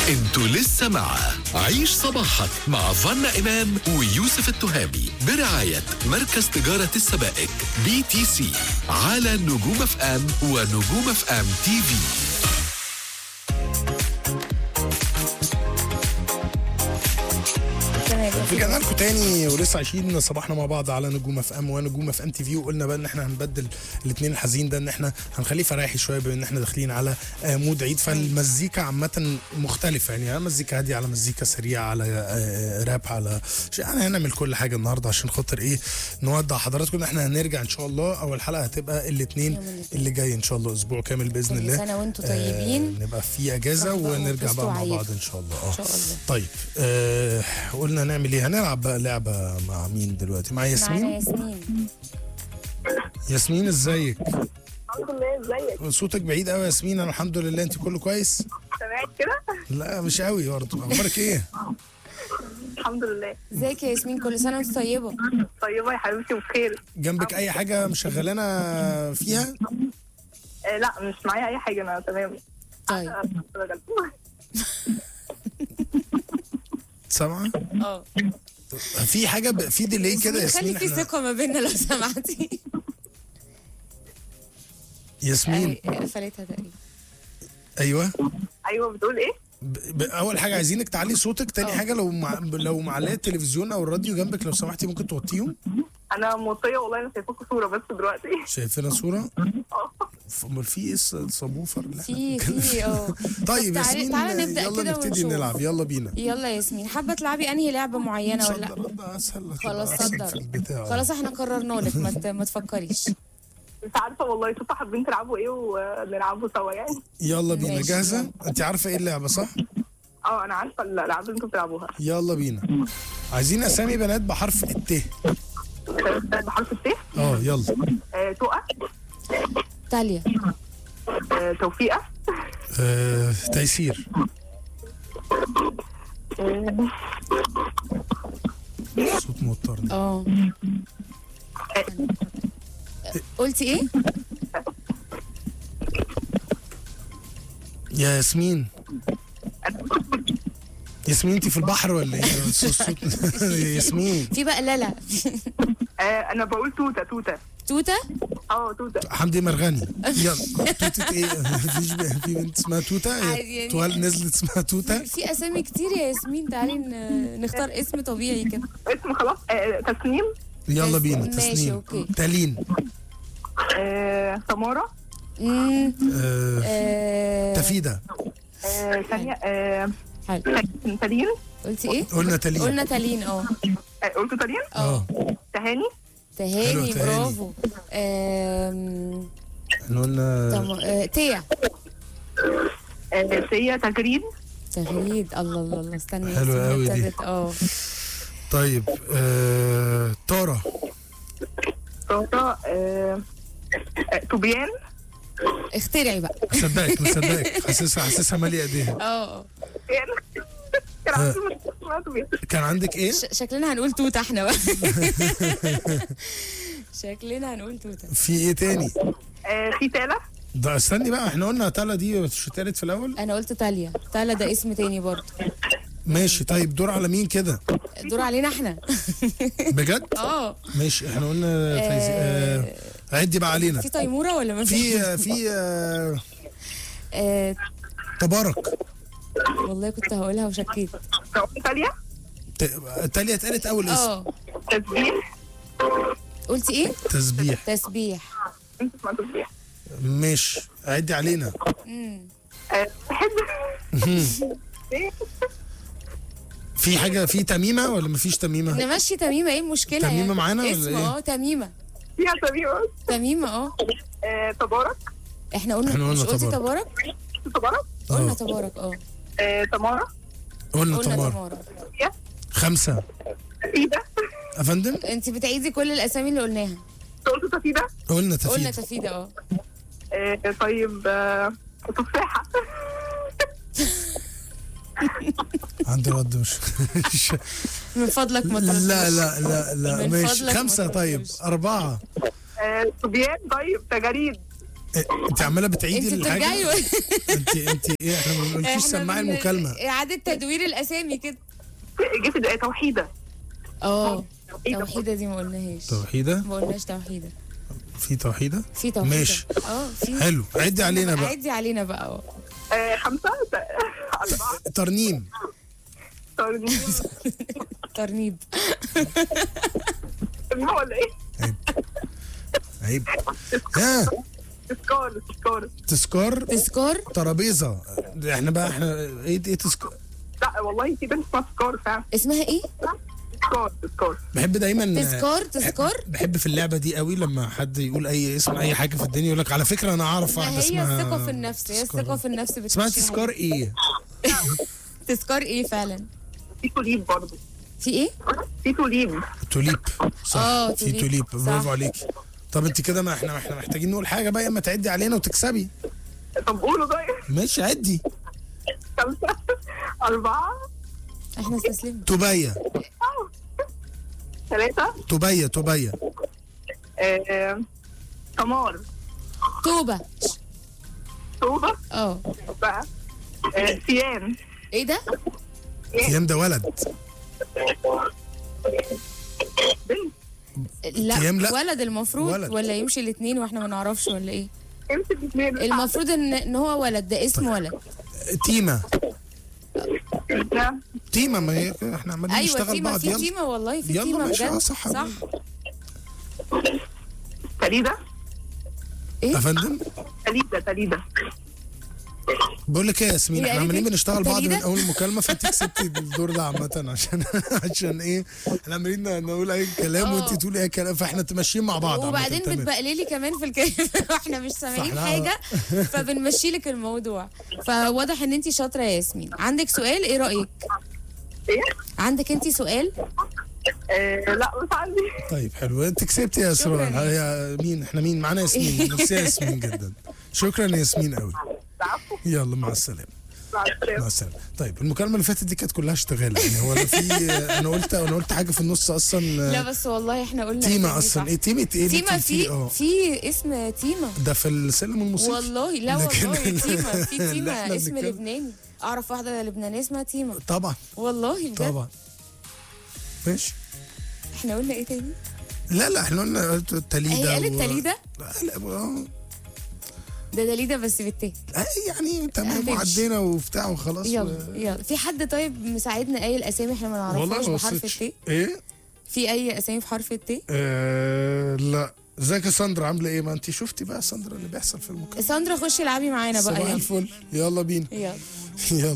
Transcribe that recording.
انتوا لسه مع عيش صباحك مع فنا إمام ويوسف التهامي برعاية مركز تجارة السبائك بي تي سي على نجوم اف ام ونجوم اف ام تي في رجعنا لكم تاني ولسه عايشين صباحنا مع بعض على نجوم اف ام ونجوم اف ام تي في وقلنا بقى ان احنا هنبدل الاثنين الحزين ده ان احنا هنخليه فرايحي شويه بما ان احنا داخلين على آه، مود عيد فالمزيكا عامه مختلفه يعني على مزيكا هاديه على مزيكا سريعه على آه، راب على شيء يعني هنعمل كل حاجه النهارده عشان خاطر ايه نودع حضراتكم ان احنا هنرجع ان شاء الله اول حلقه هتبقى الاثنين اللي جاي ان شاء الله اسبوع كامل باذن كل الله سنة وانتم طيبين. آه نبقى في اجازه صح بقى ونرجع وتصلوا بقى مع عيد. بعض ان شاء الله اه إن شاء الله. طيب آه قلنا نعمل ايه هنلعب بقى لعبه مع مين دلوقتي مع معانا ياسمين ياسمين ياسمين ازيك الحمد لله ازيك صوتك بعيد قوي يا ياسمين انا الحمد لله انت كله كويس سامعك كده لا مش قوي برضه اخبارك ايه الحمد لله ازيك يا ياسمين كل سنة وانت طيبة طيبه يا حبيبتي بخير جنبك اي حاجه مشغلانا فيها آه لا مش معايا اي حاجه انا تمام طيب آه، بجد. سامعه اه في حاجه ب... في ديلي كده يا خلي ياسمين في احنا ثقة ما بيننا لو سمحتي ياسمين أهي، قفلتها تقريبا ايوه ايوه بتقول ايه ب... ب... اول حاجه عايزينك تعلي صوتك تاني حاجه لو مع... لو معليه التلفزيون او الراديو جنبك لو سمحتي ممكن توطيهم انا موطيه والله انا شايفاكوا صوره بس دلوقتي شايفينها صوره اه ف- امال في ايه الص- الصابوفر اللي احنا في بنتكلم في فيه؟ اه طيب بس تعالي- ياسمين تعالى نبدأ يلا كده نبتدي ونشوف. نلعب يلا بينا يلا يا ياسمين حابة تلعبي انهي لعبة معينة ولا صدر رد اسهل خلاص هتبقى أسهل في صدر البتاع. خلاص احنا قررنا لك ما ت- ما تفكريش مش عارفه والله شوفوا حابين تلعبوا ايه ونلعبوا سوا يعني يلا بينا ماشي. جاهزه انت عارفه ايه اللعبه صح اه انا عارفه الالعاب اللي انتوا بتلعبوها يلا بينا عايزين اسامي بنات بحرف الت آه، بحرف الت اه يلا آه، تقى تاليا آه، توفيقه آه، تيسير آه، صوت موترني اه قلتي ايه؟ يا ياسمين ياسمين انت في البحر ولا ايه الصوت- ياسمين في بقى لالا آه، انا بقول توته توته توتة اه توته حمدي مرغني يلا توتة ايه مفيش ب- في بنت اسمها توتة عادي يعني. توال نزلت اسمها توتة في اسامي كتير يا ياسمين تعالي ن- نختار اسم طبيعي كده اسم خلاص آه، تسنيم يلا بس- بينا ماشي، تسنيم أوكي. تالين آه، سماره امم آه، آه، تفيدة آه، ثانيه آه، حلو تالين قلتي ايه؟ قلنا تالين قلنا تالين اه آه، قلتوا تالين اه تهاني تهاني حلو، تهاني. برافو آم، احنا قلنا طم- آه، تيا آه، سيا تجريد تغريد الله الله الله استني حلوة ياسمين أوي دي. ابتدت اه طيب آه، تارة طاطا آه، آه، توبيان اخترعي بقى مصدقك مصدقك حاسسها حاسسها مالية ايديها اه توبيان كان عندي مشكلة اسمها توبيان كان عندك ايه؟ ش- شكلنا هنقول توتة احنا بقى شكلنا هنقول توتة في ايه تاني؟ آه، في تالة ده استني بقى احنا قلنا تالا دي مش تالت في الاول؟ انا قلت تاليا تالا ده اسم تاني برضه ماشي طيب دور على مين كده؟ دور علينا احنا بجد؟ اه ماشي احنا قلنا فايزي آه عدي بقى علينا في تيمورة ولا ما في في آه آه تبارك والله كنت هقولها وشكيت نقول تالية ت- تالية اتقالت اول اسم اه تسبيح قلتي ايه تسبيح تسبيح انت اسمها تسبيح ماشي عدي علينا امم آه، واحد في حاجة في تميمة ولا مفيش تميمة؟ نمشي تميمة ايه المشكلة تميمة يعني؟ معانا ولا اسم إيه؟ اه تميمة فيها تميمة تميمة اه آه، تبارك احنا قلنا إحنا قلنا مش قلتي تبارك. تبارك تبارك قلنا اه تبارك اه آه، تمارة قلنا قلنا تمارك تمارك فيها خمسة تفيدة افندم انت بتعيدي كل الاسامي اللي قلناها قلت تفيدة قلنا قلنا تفيد تفيدة اه آه، طيب آه، تفاحة عندي رد مش مش- من فضلك ما لا تردش. لا لا لا من ماشي فضلك ما خمسة طيب تردش. أربعة آه، صبيان طيب تجاريد إيه، انت عماله بتعيدي انت الحاجه بترجعي و- انت انت ايه احنا ما بنقولكيش احنا سماعي بن- المكالمه اعاده تدوير الاسامي كده جه في دقيقة توحيدة اه توحيدة توحيده دي ما قلناهاش توحيده ما قلناش توحيده في توحيده في توحيده ماشي. اه في حلو عدي علينا بقى عدي علينا بقى اه آه، خمسة أربعة ترنيم ترنيم ترنيب ترنيم ولا إيه؟ عيب ها تذكار تذكار تذكار تذكار ترابيزه احنا بقى احنا ايه ايه تذكار لا والله في بنت اسمها تذكار فعلا اسمها ايه تذكار تذكار بحب دايما تذكار تذكار بحب في اللعبه دي قوي لما حد يقول اي اسم اي حاجه في الدنيا يقول لك على فكره انا اعرف ما واحده هي اسمها الثقه في النفس هي تذكار. الثقه في النفس اسمها بتمشي تذكار ايه تذكار ايه فعلا في توليب برضه في ايه في توليب توليب صح آه، في توليب. توليب صح. برافو عليكي طب انت كده ما احنا ما احنا محتاجين نقول حاجه بقى يا اما تعدي علينا وتكسبي طب قولوا طيب ماشي عدي خمسة أربعة احنا استسلمنا توبية ثلاثة توبية توبية آه، تمار توبه توبة اه بقى آه، سيان ايه ده ايام ده ولد بنت لا, أيام لا. ولد المفروض ولد. ولا يمشي الاثنين واحنا ما نعرفش ولا ايه امسك الاثنين المفروض ان ان هو ولد ده اسم ولد تيمة نعم. تيمة ما هي احنا عمالين ايوه نشتغل تيمة بعض في يلا تيمة والله في يلا تيمة ماشي، بجد اه صح. صح تليدة يا فندم تليدة تليدة بقول لك ايه يا ياسمين هي احنا قالت عمالين إيه؟ بنشتغل بعض من تليدة؟ اول المكالمه فانت كسبتي الدور ده عامه عشان عشان ايه احنا عمالين نقول اي كلام اه. وانت تقولي اي كلام فاحنا ماشيين مع بعض عامة، وبعدين تمام. بتبقللي كمان في الكلام واحنا مش سامعين فاحنا- حاجة فبنمشي لك الموضوع فواضح ان انت شاطرة يا ياسمين عندك سؤال ايه رأيك ايه؟ عندك انت سؤال آه لا مش عندي طيب حلو انت كسبتي يا اسراء شكراً. يا مين احنا مين معانا ياسمين ميرسي يا ياسمين جدا شكرا يا ياسمين قوي العفو يلا مع السلامه مع السلامة مع السلامه طيب المكالمه اللي فاتت دي كانت كلها اشتغال يعني هو لا في انا قلت انا قلت حاجه في النص اصلا لا بس والله احنا قلنا تيمة أسامي اصلا صح. ايه تيمة ايه اللي تيمة انت قلتيه؟ في اه في اسم تيمة ده في السلم الموسيقي والله لا لكن والله ال- تيمة في اللي تيمة احنا اسم بنتكلم- لبناني اعرف واحدة لبنانية اسمها تيمة طبعا والله بجد طبعا ماشي احنا قلنا ايه تاني لا لا احنا قلنا تليدة هي قالت و- تليدة لا لا آه. ده دليدة بس بالتاء آه، يعني تمام هتمشي. وعدينا وبتاع وخلاص يلا و... يلا في حد طيب مساعدنا قايل اسامي احنا ما نعرفهاش ما بحرف وصلتش. الت ايه في اي اسامي في حرف الت آه لا ازيك يا ساندرا عامله ايه ما انت شفتي بقى يا ساندرا اللي بيحصل في المكالمه ساندرا خشي العبي معانا بقى صباح يلا الفل يلا بينا يلا يلا